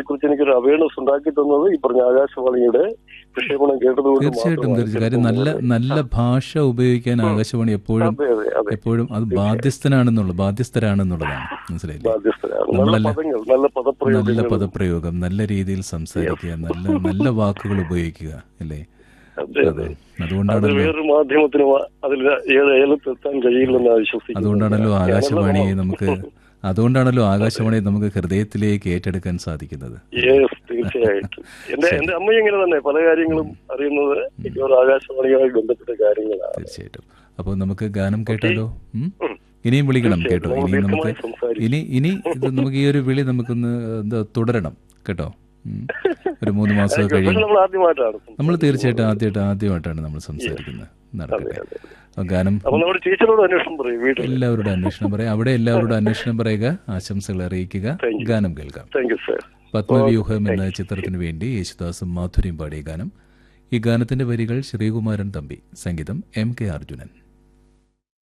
കുറിച്ച് എനിക്കൊരു അവയർനെസ് ഉണ്ടാക്കി തന്നത് ഈ പറഞ്ഞ ആകാശവാണിയുടെ പ്രക്ഷേപണം കേട്ടതുകൊണ്ട് തീർച്ചയായിട്ടും മാത്രമാണ്. തീർച്ചയായും കാര്യം നല്ല നല്ല ഭാഷ ഉപയോഗിക്കാൻ ആകാശവാണി എപ്പോഴും അതെ അതെ അതെ എപ്പോഴും അത് ബാധ്യസ്ഥനാണെന്നുള്ള ബാധ്യസ്ഥരാണെന്നുള്ളതാണ് മനസ്സിലായില്ലേ ബാധ്യസ്ഥരാണ് നല്ല നമ്മളെല്ലാം- പദങ്ങൾ നല്ല നല്ല പദപ്രയോഗങ്ങൾ പദപ്രയോഗം നല്ല രീതിയിൽ സംസാരിക്കുക നല്ല നല്ല വാക്കുകൾ ഉപയോഗിക്കുക അല്ലേ അതെ അതെ അതെ അത് അതുകൊണ്ടാണല്ലോ വേറൊരു മാധ്യമത്തിന് അതിൽ ഏത് ഏലത്തെത്താൻ കഴിയില്ലെന്ന് വിശ്വസിക്കുന്നു അതുകൊണ്ടാണല്ലോ ഞാനത് ആകാശവാണിയെ നമ്മൾ- നമുക്ക് അതുകൊണ്ടാണല്ലോ ആകാശവാണിയെ നമുക്ക് ഹൃദയത്തിലേക്ക് ഏറ്റെടുക്കാൻ സാധിക്കുന്നത് യെസ് തീർച്ചയായിട്ടും എന്റെ എന്റെ അമ്മ ഇങ്ങനെ തന്നെ പല കാര്യങ്ങളും അറിയുന്നത് മിക്കവാറും ആകാശവാണിയുമായി ബന്ധപ്പെട്ട കാര്യങ്ങളാണ് തീർച്ചയായിട്ടും അപ്പോൾ നമുക്ക് ഗാനം കേട്ടാലോ ഉം? ഉം. ഇനിയും വിളിക്കണം തീർച്ചയായും. കേട്ടോ നമ്മൾ ഇനി നമുക്ക് ദീർഘമായി സംസാരിക്കും. ഇനി ഇനി ഇത് നമുക്ക് ഈ ഒരു വിളി നമുക്കൊന്ന് എന്താ തുടരണം കേട്ടോ ഉം. ഒരു മൂന്ന് മാസം പക്ഷെ കഴിയും നമ്മൾ ആദ്യമായിട്ടാണ് നമ്മൾ തീർച്ചയായിട്ടും ആദ്യമായിട്ട് ആദ്യമായിട്ടാണ് നമ്മൾ സംസാരിക്കുന്നത് നടക്കട്ടെ അതെ, അതെ. അപ്പോൾ ഗാനം അപ്പൊ നമ്മുടെ ടീച്ചറോട് അന്വേഷണം പറയും വീട്ടിൽ എല്ലാവരുടെ അന്വേഷണം പറയാം അവിടെ എല്ലാവരുടെ അന്വേഷണം പറയുക ആശംസകൾ അറിയിക്കുക Thank you. ഗാനം കേൾക്കാം താങ്ക് യു സർ പത്മവ്യൂഹം എന്ന ചിത്രത്തിന് വേണ്ടി യേശുദാസും മാധുര്യം പാടിയ ഗാനം ഈ ഗാനത്തിന്റെ വരികൾ ശ്രീകുമാരൻ തമ്പി സംഗീതം എം കെ അർജുനൻ